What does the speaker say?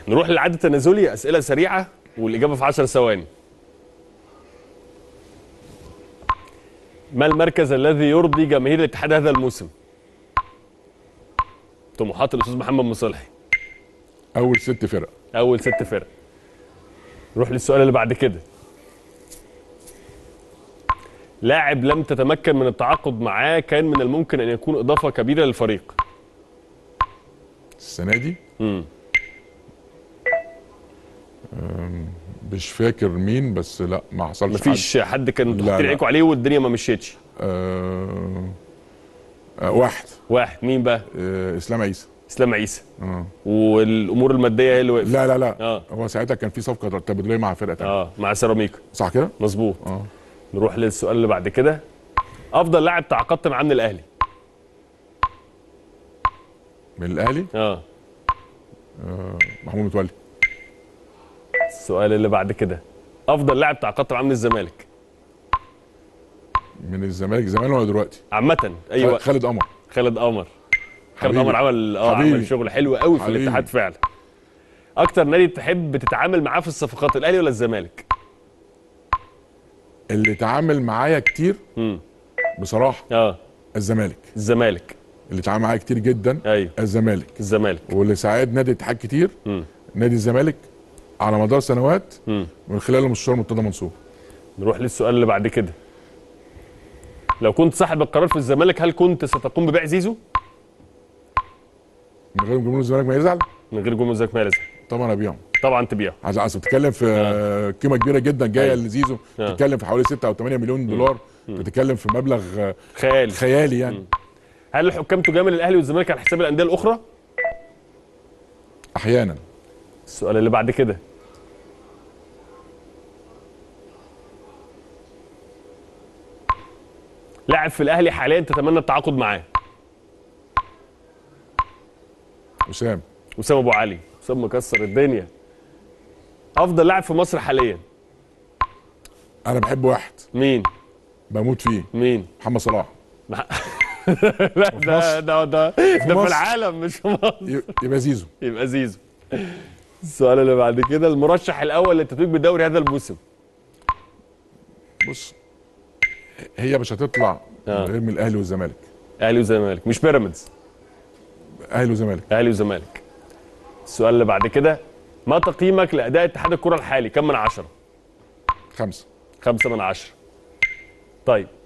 نروح للعد التنازلي اسئله سريعه والاجابه في 10 ثواني ما المركز الذي يرضي جماهير الاتحاد هذا الموسم طموحات الاستاذ محمد مصلحي اول ست فرق اول ست فرق نروح للسؤال اللي بعد كده لاعب لم تتمكن من التعاقد معاه كان من الممكن ان يكون اضافه كبيره للفريق السنه دي امم أم، مش فاكر مين بس لا ما حصلش مفيش حد كان لا، حاطين لا. عينكم عليه والدنيا ما مشيتش حد. أه أه واحد واحد مين بقى أه اسلام عيسى اسلام عيسى اه والامور الماديه هي اللي وقفت لا لا لا اه هو ساعتها كان في صفقه تبادليه مع فرقه تانية اه مع سيراميكا صح كده؟ مظبوط اه نروح للسؤال اللي بعد كده افضل لاعب تعاقدت معاه من الاهلي من الاهلي اه محمود متولي السؤال اللي بعد كده افضل لاعب تعاقدت معاه من الزمالك من الزمالك زمان ولا دلوقتي؟ عامه ايوه خالد قمر خالد قمر خالد حبيبي. قمر عمل اه حبيبي. عمل شغل حلو قوي في حبيبي. الاتحاد فعلا اكتر نادي تحب تتعامل معاه في الصفقات الاهلي ولا الزمالك اللي اتعامل معايا كتير امم بصراحه اه الزمالك الزمالك اللي اتعامل معايا كتير جدا ايوه الزمالك الزمالك واللي ساعد نادي الاتحاد كتير امم نادي الزمالك على مدار سنوات امم من خلال المستشار مرتضى منصور نروح للسؤال اللي بعد كده لو كنت صاحب القرار في الزمالك هل كنت ستقوم ببيع زيزو من غير جمهور الزمالك ما يزعل من غير جمهور زيك مارز طبعا ابيعه طبعا تبيعه عايز عايز بتتكلم في آه. قيمه كبيره جدا جايه أيوة. لزيزو آه. بتتكلم في حوالي 6 او 8 مليون دولار بتتكلم في مبلغ آه، خيالي خيالي يعني هل الحكام تجامل الاهلي والزمالك على حساب الانديه الاخرى احيانا السؤال اللي بعد كده لاعب في الاهلي حاليا تتمنى التعاقد معاه وسام وسام ابو علي وسام مكسر الدنيا افضل لاعب في مصر حاليا انا بحب واحد مين بموت فيه مين محمد صلاح لا ده ده ده ده في مصر. العالم مش في مصر ي- يبقى زيزو يبقى زيزو السؤال اللي بعد كده المرشح الاول للتتويج بالدوري هذا الموسم بص هي مش هتطلع آه. غير من الاهلي والزمالك اهلي وزمالك مش بيراميدز اهلي وزمالك اهلي وزمالك السؤال اللي بعد كده ما تقييمك لاداء اتحاد الكره الحالي كم من عشرة خمسه خمسة من عشرة طيب